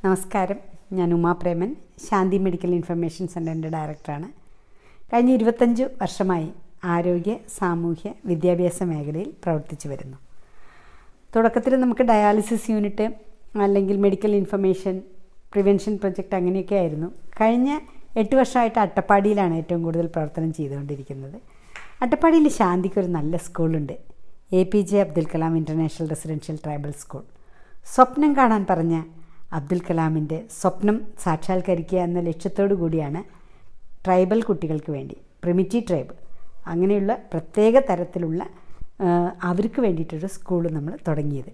നമസ്കാരം ഞാൻ Uma Preman Shanti medical information സെൻ്ററിൻ്റെ ഡയറക്ടറാണ് കഴിഞ്ഞ ഇരുപത്തഞ്ച് വർഷമായി ആരോഗ്യ സാമൂഹ്യ വിദ്യാഭ്യാസ മേഖലയിൽ പ്രവർത്തിച്ചു വരുന്നു തുടക്കത്തിൽ നമുക്ക് ഡയാലിസിസ് യൂണിറ്റ് അല്ലെങ്കിൽ മെഡിക്കൽ ഇൻഫർമേഷൻ പ്രിവെൻഷൻ പ്രൊജക്റ്റ് അങ്ങനെയൊക്കെ ആയിരുന്നു കഴിഞ്ഞ എട്ട് വർഷമായിട്ട് അട്ടപ്പാടിയിലാണ് ഏറ്റവും കൂടുതൽ പ്രവർത്തനം ചെയ്തുകൊണ്ടിരിക്കുന്നത് അട്ടപ്പാടിയിൽ ശാന്തിക്ക് ഒരു നല്ല സ്കൂളുണ്ട് A P J Abdul Kalam international residential tribal school സ്വപ്നം കാണാൻ പറഞ്ഞ അബ്ദുൽ കലാമിൻ്റെ സ്വപ്നം സാക്ഷാത്കരിക്കുക എന്ന ലക്ഷ്യത്തോടു കൂടിയാണ് ട്രൈബൽ കുട്ടികൾക്ക് വേണ്ടി പ്രിമിറ്റീവ് ട്രൈബ് അങ്ങനെയുള്ള പ്രത്യേക തരത്തിലുള്ള ആ, അവർക്ക് വേണ്ടിയിട്ടൊരു സ്കൂൾ നമ്മൾ തുടങ്ങിയത്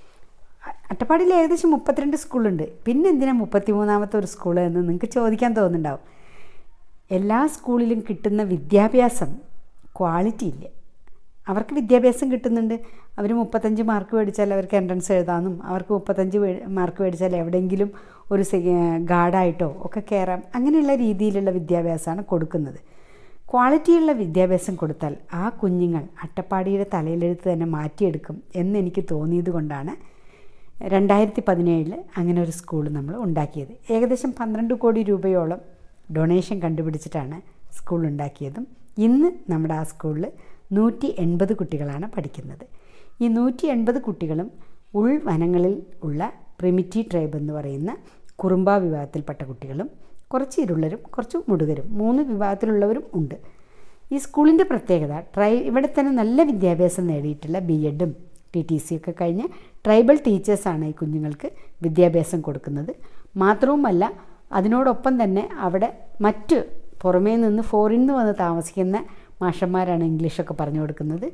അ- അട്ടപ്പാടിയിൽ ഏകദേശം മുപ്പത്തിരണ്ട് സ്കൂളുണ്ട് പിന്നെ എന്തിനാ മുപ്പത്തിമൂന്നാമത്തെ ഒരു സ്കൂൾ എന്ന് നിങ്ങൾക്ക് ചോദിക്കാൻ തോന്നുന്നുണ്ടാവും എല്ലാ സ്കൂളിലും കിട്ടുന്ന വിദ്യാഭ്യാസം ക്വാളിറ്റി ഇല്ല അവർക്ക് വിദ്യാഭ്യാസം കിട്ടുന്നുണ്ട് അവർ മുപ്പത്തഞ്ച് മാർക്ക് മേടിച്ചാൽ അവർക്ക് എൻട്രൻസ് എഴുതാമെന്നും അവർക്ക് മുപ്പത്തഞ്ച് വേ- മാർക്ക് മേടിച്ചാൽ എവിടെയെങ്കിലും ഒരു ഗാർഡായിട്ടോ ഒക്കെ കയറാം അങ്ങനെയുള്ള രീതിയിലുള്ള വിദ്യാഭ്യാസമാണ് കൊടുക്കുന്നത് ക്വാളിറ്റിയുള്ള വിദ്യാഭ്യാസം കൊടുത്താൽ ആ കുഞ്ഞുങ്ങൾ അട്ടപ്പാടിയുടെ തലയിലെഴുത്ത് തന്നെ മാറ്റിയെടുക്കും എന്നെനിക്ക് തോന്നിയത് കൊണ്ടാണ് രണ്ടായിരത്തി പതിനേഴിൽ അങ്ങനെ ഒരു സ്കൂൾ നമ്മൾ ഉണ്ടാക്കിയത് ഏകദേശം പന്ത്രണ്ട് കോടി രൂപയോളം ഡൊണേഷൻ കണ്ടുപിടിച്ചിട്ടാണ് സ്കൂൾ ഉണ്ടാക്കിയതും ഇന്ന് നമ്മുടെ ആ സ്കൂളിൽ നൂറ്റി എൺപത് കുട്ടികളാണ് പഠിക്കുന്നത് ഈ നൂറ്റി എൺപത് കുട്ടികളും ഉൾവനങ്ങളിൽ ഉള്ള പ്രിമിറ്റീവ് ട്രൈബ് എന്ന് പറയുന്ന കുറുമ്പ വിഭാഗത്തിൽപ്പെട്ട കുട്ടികളും കുറച്ച് ഇരുള്ളരും കുറച്ച് മുടുകരും മൂന്ന് വിഭാഗത്തിലുള്ളവരും ഉണ്ട് ഈ സ്കൂളിൻ്റെ പ്രത്യേകത ട്രൈ ഇവിടെ തന്നെ നല്ല വിദ്യാഭ്യാസം നേടിയിട്ടുള്ള ബി എഡും ടി ടി സി ഒക്കെ കഴിഞ്ഞ് ട്രൈബൽ ടീച്ചേഴ്സാണ് ഈ കുഞ്ഞുങ്ങൾക്ക് വിദ്യാഭ്യാസം കൊടുക്കുന്നത് മാത്രവുമല്ല അതിനോടൊപ്പം തന്നെ അവിടെ മറ്റ് പുറമേ നിന്ന് ഫോറിൻ നിന്ന് വന്ന് താമസിക്കുന്ന മാഷന്മാരാണ് ഇംഗ്ലീഷൊക്കെ പറഞ്ഞു കൊടുക്കുന്നത്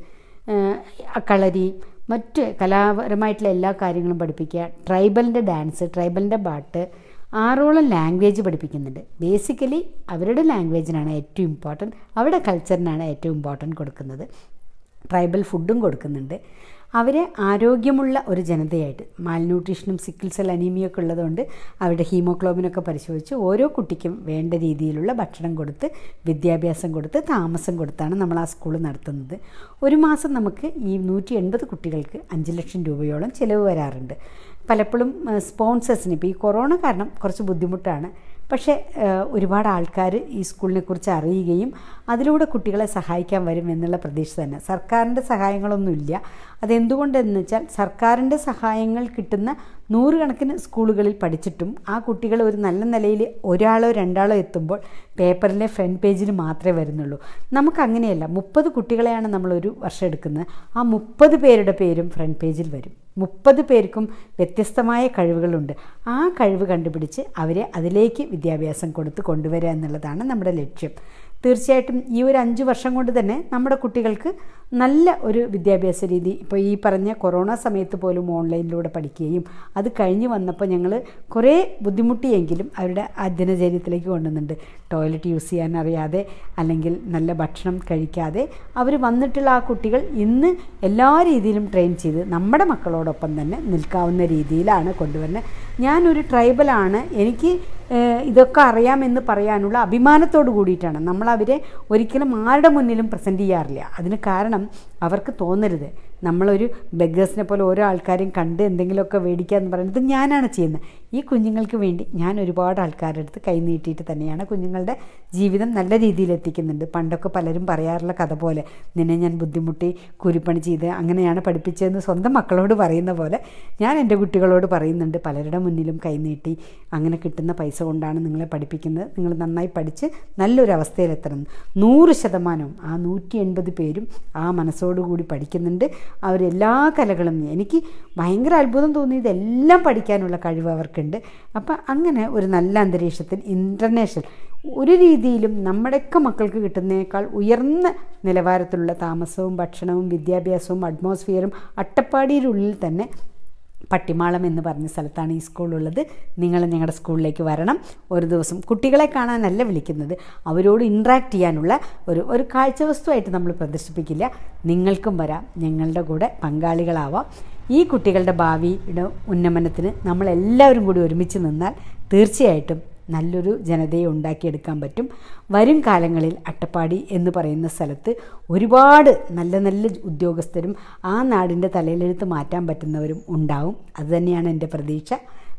ഏഹ് കളരി മറ്റ് കലാപരമായിട്ടുള്ള എല്ലാ കാര്യങ്ങളും പഠിപ്പിക്കുക ട്രൈബലിൻ്റെ ഡാൻസ് ട്രൈബലിൻ്റെ പാട്ട് ആറോളം ലാംഗ്വേജ് പഠിപ്പിക്കുന്നുണ്ട് ബേസിക്കലി അവരുടെ ലാംഗ്വേജിനാണ് ഏറ്റവും ഇമ്പോർട്ടൻറ്റ് അവരുടെ കൾച്ചറിനാണ് ഏറ്റവും ഇമ്പോർട്ടൻറ്റ് കൊടുക്കുന്നത് ട്രൈബൽ ഫുഡും കൊടുക്കുന്നുണ്ട് അവരെ ആരോഗ്യമുള്ള ഒരു ജനതയായിട്ട് മാൽന്യൂട്രീഷനും സിക്കിൾ സെൽ അനീമിയൊക്കെ ഉള്ളതുകൊണ്ട് അവരുടെ ഹീമോഗ്ലോബിനൊക്കെ പരിശോധിച്ച് ഓരോ കുട്ടിക്കും വേണ്ട രീതിയിലുള്ള ഭക്ഷണം കൊടുത്ത് വിദ്യാഭ്യാസം കൊടുത്ത് താമസം കൊടുത്താണ് നമ്മൾ ആ സ്കൂൾ നടത്തുന്നത് ഒരു മാസം നമുക്ക് ഈ നൂറ്റി എൺപത് കുട്ടികൾക്ക് അഞ്ച് ലക്ഷം രൂപയോളം ചിലവ് വരാറുണ്ട് പലപ്പോഴും സ്പോൺസേഴ്സിന് ഇപ്പോൾ ഈ കൊറോണ കാരണം കുറച്ച് ബുദ്ധിമുട്ടാണ് പക്ഷേ ഏഹ്, ഒരുപാട് ആൾക്കാർ ഈ സ്കൂളിനെ കുറിച്ച് അറിയുകയും അതിലൂടെ കുട്ടികളെ സഹായിക്കാൻ വരും എന്നുള്ള പ്രതീക്ഷ തന്നെ സർക്കാരിൻ്റെ സഹായങ്ങളൊന്നുമില്ല അതെന്തുകൊണ്ടെന്ന് വെച്ചാൽ സർക്കാരിൻ്റെ സഹായങ്ങൾ കിട്ടുന്ന നൂറുകണക്കിന് സ്കൂളുകളിൽ പഠിച്ചിട്ടും ആ കുട്ടികൾ ഒരു നല്ല നിലയിൽ ഒരാളോ രണ്ടാളോ എത്തുമ്പോൾ പേപ്പറിലെ ഫ്രണ്ട് പേജിൽ മാത്രമേ വരുന്നുള്ളൂ നമുക്ക് അങ്ങനെയല്ല മുപ്പത് കുട്ടികളെയാണ് നമ്മൾ ഒരു വർഷം എടുക്കുന്നത് ആ മുപ്പത് പേരുടെ പേരും ഫ്രണ്ട് പേജിൽ വരും മുപ്പത് പേർക്കും വ്യത്യസ്തമായ കഴിവുകളുണ്ട് ആ കഴിവ് കണ്ടുപിടിച്ച് അവരെ അതിലേക്ക് വിദ്യാഭ്യാസം കൊടുത്ത് കൊണ്ടുവരിക എന്നുള്ളതാണ് നമ്മുടെ ലക്ഷ്യം തീർച്ചയായിട്ടും ഈ ഒരു അഞ്ച് വർഷം കൊണ്ട് തന്നെ നമ്മുടെ കുട്ടികൾക്ക് നല്ല ഒരു വിദ്യാഭ്യാസ രീതി ഇപ്പോൾ ഈ പറഞ്ഞ കൊറോണ സമയത്ത് പോലും ഓൺലൈനിലൂടെ പഠിക്കുകയും അത് കഴിഞ്ഞ് വന്നപ്പോൾ ഞങ്ങൾ കുറേ ബുദ്ധിമുട്ടിയെങ്കിലും അവരുടെ ആ ദിനചര്യത്തിലേക്ക് കൊണ്ടുവന്നുണ്ട് ടോയ്ലറ്റ് യൂസ് ചെയ്യാൻ അറിയാതെ അല്ലെങ്കിൽ നല്ല ഭക്ഷണം കഴിക്കാതെ അവർ വന്നിട്ടുള്ള ആ കുട്ടികൾ ഇന്ന് എല്ലാ രീതിയിലും ട്രെയിൻ ചെയ്ത് നമ്മുടെ മക്കളോടൊപ്പം തന്നെ നിൽക്കാവുന്ന രീതിയിലാണ് കൊണ്ടുവരുന്നത് ഞാനൊരു ട്രൈബലാണ് എനിക്ക് ഏഹ്, ഇതൊക്കെ അറിയാമെന്ന് പറയാനുള്ള അഭിമാനത്തോട് കൂടിയിട്ടാണ് നമ്മൾ അവരെ ഒരിക്കലും ആരുടെ മുന്നിലും പ്രസൻറ്റ് ചെയ്യാറില്ല അതിന് കാരണം അവർക്ക് തോന്നരുത് നമ്മളൊരു ബെഗേഴ്സിനെ പോലെ ഓരോ ആൾക്കാരെയും കണ്ട് എന്തെങ്കിലുമൊക്കെ മേടിക്കുക എന്ന് പറയുന്നത് ഞാനാണ് ചെയ്യുന്നത് ഈ കുഞ്ഞുങ്ങൾക്ക് വേണ്ടി ഞാൻ ഒരുപാട് ആൾക്കാരുടെ അടുത്ത് കൈ നീട്ടിയിട്ട് തന്നെയാണ് കുഞ്ഞുങ്ങളുടെ ജീവിതം നല്ല രീതിയിൽ എത്തിക്കുന്നുണ്ട് പണ്ടൊക്കെ പലരും പറയാറുള്ള കഥ പോലെ നിന്നെ ഞാൻ ബുദ്ധിമുട്ടി കൂലിപ്പണി ചെയ്ത് അങ്ങനെയാണ് പഠിപ്പിച്ചതെന്ന് സ്വന്തം മക്കളോട് പറയുന്ന പോലെ ഞാൻ എൻ്റെ കുട്ടികളോട് പറയുന്നുണ്ട് പലരുടെ മുന്നിലും കൈ നീട്ടി അങ്ങനെ കിട്ടുന്ന പൈസ കൊണ്ടാണ് നിങ്ങളെ പഠിപ്പിക്കുന്നത് നിങ്ങൾ നന്നായി പഠിച്ച് നല്ലൊരു അവസ്ഥയിലെത്തണം നൂറ് ശതമാനവും ആ നൂറ്റി എൺപത് പേരും ആ മനസ്സോടുകൂടി പഠിക്കുന്നുണ്ട് അവരെല്ലാ കലകളും എനിക്ക് ഭയങ്കര അത്ഭുതം തോന്നിയത് എല്ലാം പഠിക്കാനുള്ള കഴിവ് അവർക്കുണ്ട് അപ്പം അങ്ങനെ ഒരു നല്ല അന്തരീക്ഷത്തിൽ ഇൻ്റർനാഷണൽ ഒരു രീതിയിലും നമ്മുടെയൊക്കെ മക്കൾക്ക് കിട്ടുന്നതിനേക്കാൾ ഉയർന്ന നിലവാരത്തിലുള്ള താമസവും ഭക്ഷണവും വിദ്യാഭ്യാസവും അറ്റ്മോസ്ഫിയറും അട്ടപ്പാടിയിലുള്ളിൽ തന്നെ പട്ടിമാളം എന്ന് പറഞ്ഞ സ്ഥലത്താണ് ഈ സ്കൂളുള്ളത് നിങ്ങൾ ഞങ്ങളുടെ സ്കൂളിലേക്ക് വരണം ഒരു ദിവസം കുട്ടികളെ കാണാനല്ല വിളിക്കുന്നത് അവരോട് ഇൻട്രാക്ട് ചെയ്യാനുള്ള ഒരു ഒരു കാഴ്ചവസ്തുവായിട്ട് നമ്മൾ പ്രദർശിപ്പിക്കില്ല നിങ്ങൾക്കും വരാം ഞങ്ങളുടെ കൂടെ പങ്കാളികളാവാം ഈ കുട്ടികളുടെ ഭാവിയുടെ ഉന്നമനത്തിന് നമ്മളെല്ലാവരും കൂടി ഒരുമിച്ച് നിന്നാൽ തീർച്ചയായിട്ടും നല്ലൊരു ജനതയെ ഉണ്ടാക്കിയെടുക്കാൻ പറ്റും വരും കാലങ്ങളിൽ അട്ടപ്പാടി എന്ന് പറയുന്ന സ്ഥലത്ത് ഒരുപാട് നല്ല നല്ല ഉദ്യോഗസ്ഥരും ആ നാടിൻ്റെ തലയിലെഴുത്ത് മാറ്റാൻ പറ്റുന്നവരും ഉണ്ടാവും അതുതന്നെയാണ് എൻ്റെ പ്രതീക്ഷ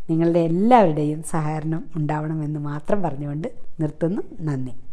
നിങ്ങളുടെ എല്ലാവരുടെയും സഹകരണം ഉണ്ടാവണമെന്ന് മാത്രം പറഞ്ഞുകൊണ്ട് നിർത്തുന്നു നന്ദി